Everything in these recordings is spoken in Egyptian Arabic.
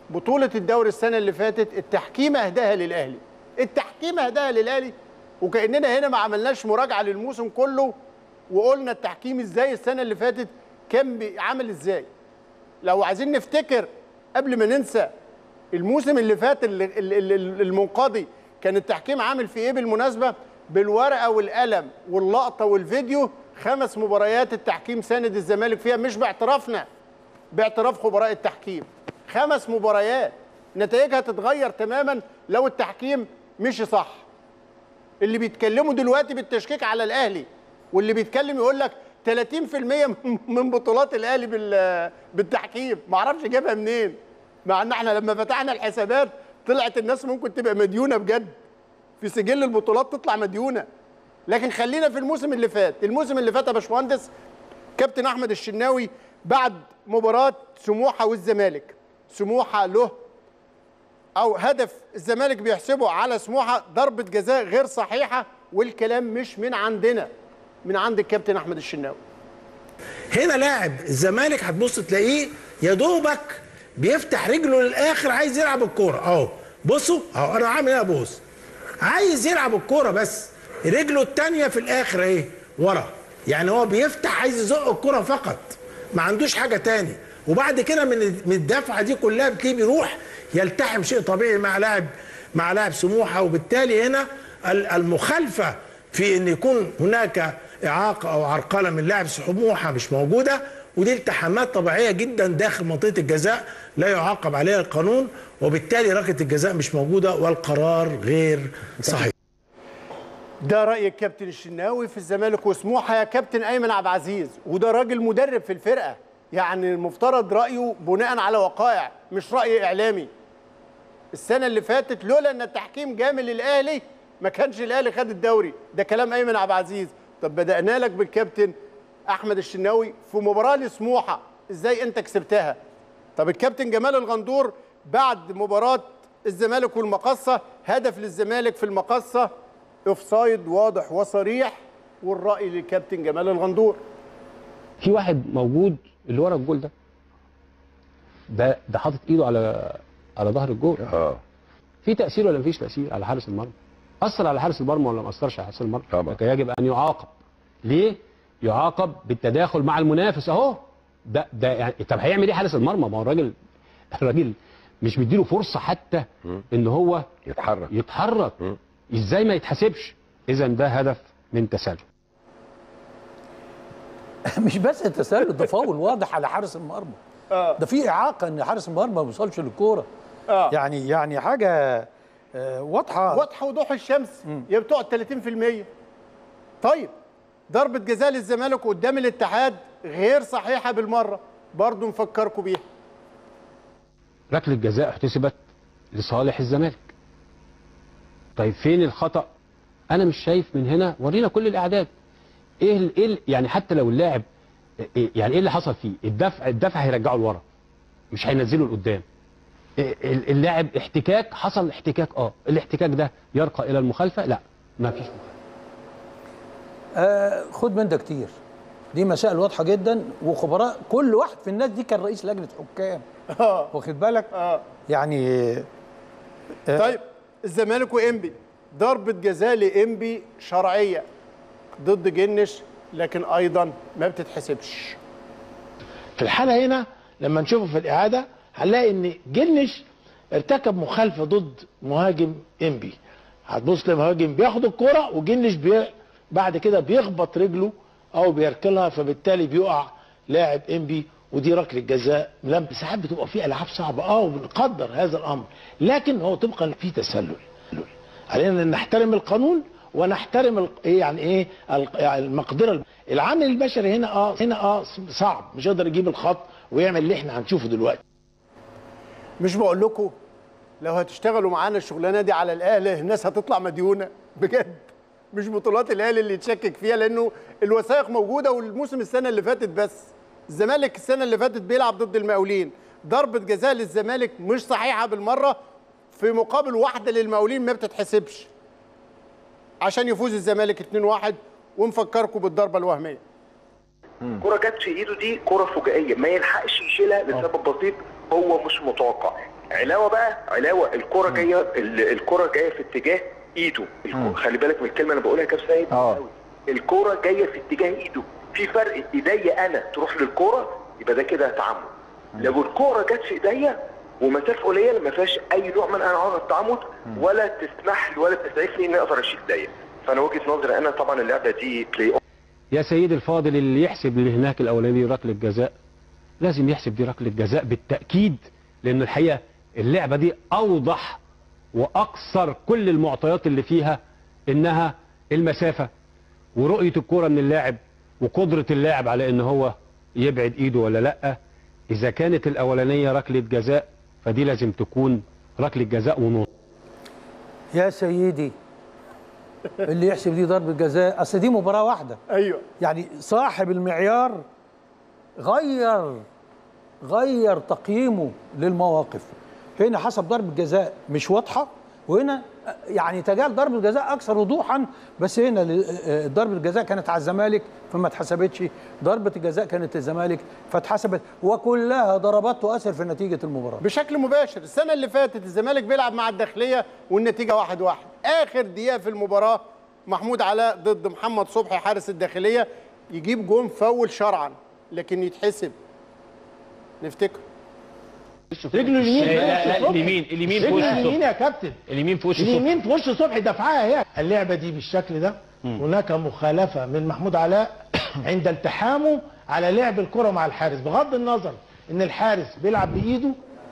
بطوله الدوري السنه اللي فاتت التحكيم اهداها للاهلي التحكيم اهداها للاهلي وكاننا هنا ما عملناش مراجعه للموسم كله وقلنا التحكيم ازاي السنه اللي فاتت كان بي- عامل ازاي لو عايزين نفتكر قبل ما ننسى الموسم اللي فات اللي اللي- اللي- المنقضي كان التحكيم عامل في ايه بالمناسبه بالورقه والقلم واللقطه والفيديو خمس مباريات التحكيم ساند الزمالك فيها مش باعترافنا باعتراف خبراء التحكيم خمس مباريات نتائجها تتغير تماما لو التحكيم مشي صح اللي بيتكلموا دلوقتي بالتشكيك على الاهلي واللي بيتكلم يقول لك 30% من- من بطولات الاهلي بال- بالتحكيم ما اعرفش جابها منين مع ان احنا لما فتحنا الحسابات طلعت الناس ممكن تبقى مديونه بجد في سجل البطولات تطلع مديونه لكن خلينا في الموسم اللي فات الموسم اللي فات يا باشمهندس كابتن احمد الشناوي بعد مباراه سموحه والزمالك سموحه له او هدف الزمالك بيحسبه على سموحه ضربه جزاء غير صحيحه والكلام مش من عندنا من عند الكابتن احمد الشناوي هنا لاعب الزمالك هتبص تلاقيه يا دوبك بيفتح رجله للاخر عايز يلعب الكوره اهو بصوا اهو انا عامل ايه ابص عايز يلعب الكوره بس رجله الثانيه في الاخر اهي ورا يعني هو بيفتح عايز يزق الكوره فقط ما عندوش حاجه تاني وبعد كده من من الدفعه دي كلها بتلاقيه بيروح يلتحم شيء طبيعي مع لاعب مع لاعب سموحه وبالتالي هنا ال- المخالفه في ان يكون هناك اعاقه او عرقله من لاعب سموحه مش موجوده ودي التحامات طبيعيه جدا داخل منطقه الجزاء لا يعاقب عليها القانون وبالتالي ركله الجزاء مش موجوده والقرار غير صحيح ده راي الكابتن الشناوي في الزمالك وسموحه يا كابتن ايمن عبد العزيز وده راجل مدرب في الفرقه يعني المفترض رايه بناء على وقائع مش راي اعلامي السنه اللي فاتت لولا ان التحكيم جامل للاهلي ما كانش الاهلي خد الدوري ده كلام ايمن عبد العزيز طب بدانا لك بالكابتن احمد الشناوي في مباراه لسموحه ازاي انت كسبتها طب الكابتن جمال الغندور بعد مباراه الزمالك والمقصه هدف للزمالك في المقصه اوفسايد واضح وصريح والراي للكابتن جمال الغندور في واحد موجود اللي ورا الجول ده ده ده حاطط ايده على على ظهر الجول اه في تاثير ولا مفيش تاثير على حارس المرمى اثر على حارس المرمى ولا ما اثرش على حارس المرمى طبعا. لكن يجب ان يعاقب ليه يعاقب بالتداخل مع المنافس اهو ده ده يعني طب هيعمل ايه حارس المرمى ما هو الراجل الراجل مش مديله فرصه حتى ان هو يتحرك يتحرك مم. ازاي ما يتحسبش اذا ده هدف من تسلل مش بس التسلل ده فاول واضح على حارس المرمى ده في اعاقه ان حارس المرمى ما بيوصلش للكوره اه يعني يعني حاجه آه، واضحه واضحه وضوح الشمس يا بتوع 30% طيب ضربه جزاء للزمالك قدام الاتحاد غير صحيحه بالمره برضه نفكركم بيها ركله جزاء احتسبت لصالح الزمالك طيب فين الخطا انا مش شايف من هنا ورينا كل الاعداد ايه ال- ايه ال- يعني حتى لو اللاعب إيه يعني ايه اللي حصل فيه الدفع الدفع هيرجعه لورا مش هينزله لقدام إيه ال- اللاعب احتكاك حصل احتكاك اه الاحتكاك ده يرقى الى المخالفه لا ما فيش مخالفه آه خد من ده كتير دي مسائل واضحه جدا وخبراء كل واحد في الناس دي كان رئيس لجنه حكام اه واخد بالك اه يعني آه، طيب الزمالك وانبي ضربه جزاء لانبي شرعيه ضد جنش لكن ايضا ما بتتحسبش في الحاله هنا لما نشوفه في الاعاده هنلاقي ان جنش ارتكب مخالفه ضد مهاجم انبي هتبص لمهاجم بياخد الكرة وجنش بي بعد كده بيخبط رجله او بيركلها فبالتالي بيقع لاعب انبي ودي ركله جزاء لم ساعات بتبقى في العاب صعبه اه وبنقدر هذا الامر لكن هو طبقا في تسلل علينا ان نحترم القانون ونحترم ال- ايه يعني ايه ال- يعني المقدره العامل البشري هنا اه هنا اه صعب مش هيقدر يجيب الخط ويعمل اللي احنا هنشوفه دلوقتي مش بقول لكم لو هتشتغلوا معانا الشغلانه دي على الاهلي الناس هتطلع مديونه بجد مش بطولات الاهلي اللي يتشكك فيها لانه الوثائق موجوده والموسم السنه اللي فاتت بس الزمالك السنه اللي فاتت بيلعب ضد المقاولين ضربه جزاء للزمالك مش صحيحه بالمره في مقابل واحده للمقاولين ما بتتحسبش عشان يفوز الزمالك 2-1 ونفكركم بالضربه الوهميه كرة جت في ايده دي كرة فجائية ما يلحقش يشيلها لسبب بسيط هو مش متوقع علاوه بقى علاوه الكره جايه ال- الكره جايه في اتجاه ايده الكرة خلي بالك من الكلمه اللي بقولها يا كابتن سيد اه. الكره جايه في اتجاه ايده في فرق ايديا انا تروح للكره يبقى ده كده تعمد لو الكره جت في ايديا ومسافه قليله ما فيهاش اي نوع من انواع التعمد ولا تسمح لي ولا تسعفني اني اقدر اشيل ايديا فانا وجهه نظري انا طبعا اللعبه دي بلاي يا سيدي الفاضل اللي يحسب اللي هناك الاولاني ركله جزاء لازم يحسب دي ركله جزاء بالتاكيد لان الحقيقه اللعبه دي اوضح واكثر كل المعطيات اللي فيها انها المسافه ورؤيه الكره من اللاعب وقدره اللاعب على ان هو يبعد ايده ولا لا اذا كانت الاولانيه ركله جزاء فدي لازم تكون ركله جزاء ونص يا سيدي اللي يحسب دي ضربه جزاء اصل دي مباراه واحده ايوه يعني صاحب المعيار غير غير تقييمه للمواقف هنا حسب ضربة جزاء مش واضحة وهنا يعني تجاهل ضربة جزاء أكثر وضوحا بس هنا ل- آه، ضربة الجزاء كانت على الزمالك فما اتحسبتش ضربة الجزاء كانت الزمالك فاتحسبت وكلها ضربات تؤثر في نتيجة المباراة بشكل مباشر السنه اللي فاتت الزمالك بيلعب مع الداخليه والنتيجه واحد واحد اخر دقيقه في المباراه محمود علاء ضد محمد صبحي حارس الداخليه يجيب جون فاول شرعا لكن يتحسب نفتكر رجله اليمين في لا وش لا صبحي. اليمين اليمين في رجله وش اليمين صبحي يا كابتن اليمين في وش صبحي اليمين في وش صبحي دفعها هي اللعبه دي بالشكل ده هناك مخالفه من محمود علاء عند التحامه على لعب الكره مع الحارس بغض النظر ان الحارس بيلعب بايده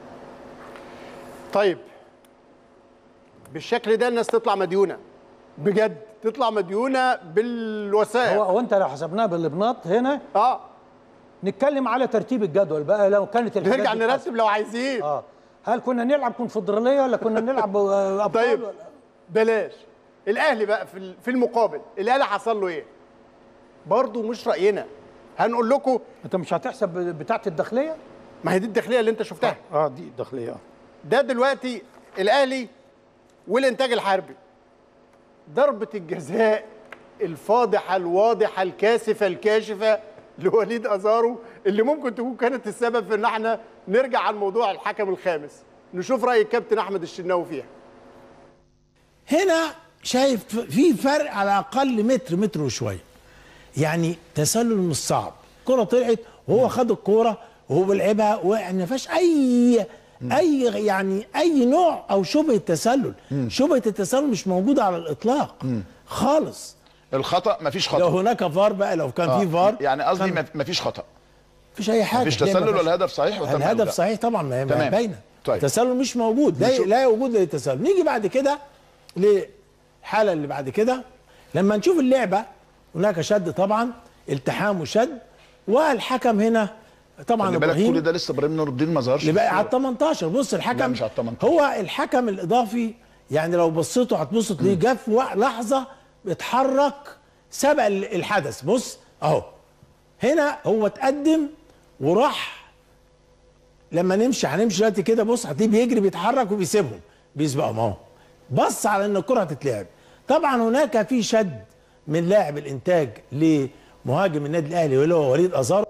طيب بالشكل ده الناس تطلع مديونه بجد تطلع مديونه بالوسائل هو هو انت لو حسبناها بالابناط هنا اه نتكلم على ترتيب الجدول بقى لو كانت الحاجات نرجع دي اتحسبت. نرتب لو عايزين اه هل كنا نلعب كونفدراليه ولا كنا نلعب آه، ابطال طيب ولا- بلاش الاهلي بقى في ال- في المقابل الاهلي حصل له ايه برضه مش راينا هنقول لكم انت مش هتحسب بتاعه الداخليه ما هي دي الداخليه اللي انت شفتها اه دي الداخليه اه ده دلوقتي الاهلي والانتاج الحربي ضربه الجزاء الفاضحه الواضحه الكاسفه الكاشفه لوليد ازارو اللي ممكن تكون كانت السبب في ان احنا نرجع عن موضوع الحكم الخامس نشوف راي الكابتن احمد الشناوي فيها هنا شايف في فرق على الاقل متر متر وشويه يعني تسلل مش صعب الكره طلعت وهو خد الكوره وهو بيلعبها ويعني ما فيهاش اي اي يعني اي نوع او شبهه تسلل شبهه التسلل مش موجوده على الاطلاق خالص الخطا مفيش لو خطا هناك فار بقى لو كان في فار يعني قصدي كان مف- مفيش خطا مفيش اي حاجه مفيش ليه ما تسلل فيش؟ ولا هدف صحيح وتم الهدف إلغاء. صحيح طبعا ما هي تمام. باينه طيب. التسلل مش موجود لا, نشوف. لا وجود للتسلل نيجي بعد كده للحاله اللي بعد كده لما نشوف اللعبه هناك شد طبعا التحام وشد والحكم هنا طبعا خلي بالك ابراهيم كل ده لسه ابراهيم نور الدين ما ظهرش اللي في بقى على الصورة. ال 18 بص الحكم لا، مش على ال 18. هو الحكم الاضافي يعني لو بصيتوا هتبصوا تلاقيه جه في وق- لحظه اتحرك سبق ال- الحدث بص اهو هنا هو اتقدم وراح لما نمشي هنمشي دلوقتي كده بص هتلاقيه بيجري بيتحرك وبيسيبهم بيسبقهم اهو بص على ان الكره هتتلعب طبعا هناك في شد من لاعب الانتاج لمهاجم النادي الاهلي واللي هو وليد ازار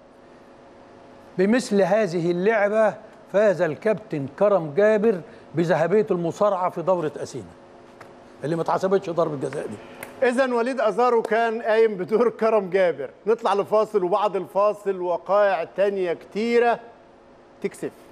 بمثل هذه اللعبة فاز الكابتن كرم جابر بذهبية المصارعة في دورة أثينا اللي ما اتحسبتش ضربة جزاء دي اذا وليد ازارو كان قايم بدور كرم جابر نطلع لفاصل وبعد الفاصل وقائع تانية كتيره تكسف